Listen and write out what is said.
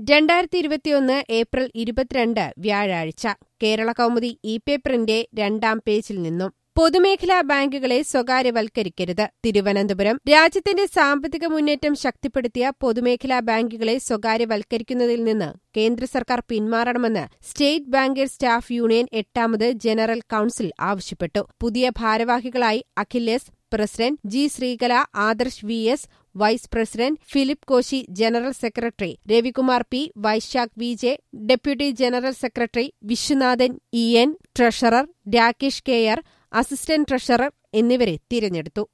രണ്ടായിരത്തി ഇരുപത്തിയൊന്ന് ഏപ്രിൽ ഇരുപത്തിരണ്ട് വ്യാഴാഴ്ച കേരള കൗമുദി ഇ പേപ്പറിന്റെ രണ്ടാം പേജിൽ നിന്നും പൊതുമേഖലാ ബാങ്കുകളെ സ്വകാര്യവൽക്കരിക്കരുത് തിരുവനന്തപുരം രാജ്യത്തിന്റെ സാമ്പത്തിക മുന്നേറ്റം ശക്തിപ്പെടുത്തിയ പൊതുമേഖലാ ബാങ്കുകളെ സ്വകാര്യവൽക്കരിക്കുന്നതിൽ നിന്ന് കേന്ദ്ര സർക്കാർ പിന്മാറണമെന്ന് സ്റ്റേറ്റ് ബാങ്കേഴ്സ് സ്റ്റാഫ് യൂണിയൻ എട്ടാമത് ജനറൽ കൌൺസിൽ ആവശ്യപ്പെട്ടു പുതിയ ഭാരവാഹികളായി Akhiles president G Sreekala Adarsh V S vice president Philip Koshy general secretary Ravikumar P Vaishakh V J deputy general secretary Viswanathan E N treasurer Rakesh K R assistant treasurer എന്നിവരെ തിരഞ്ഞെടുത്തു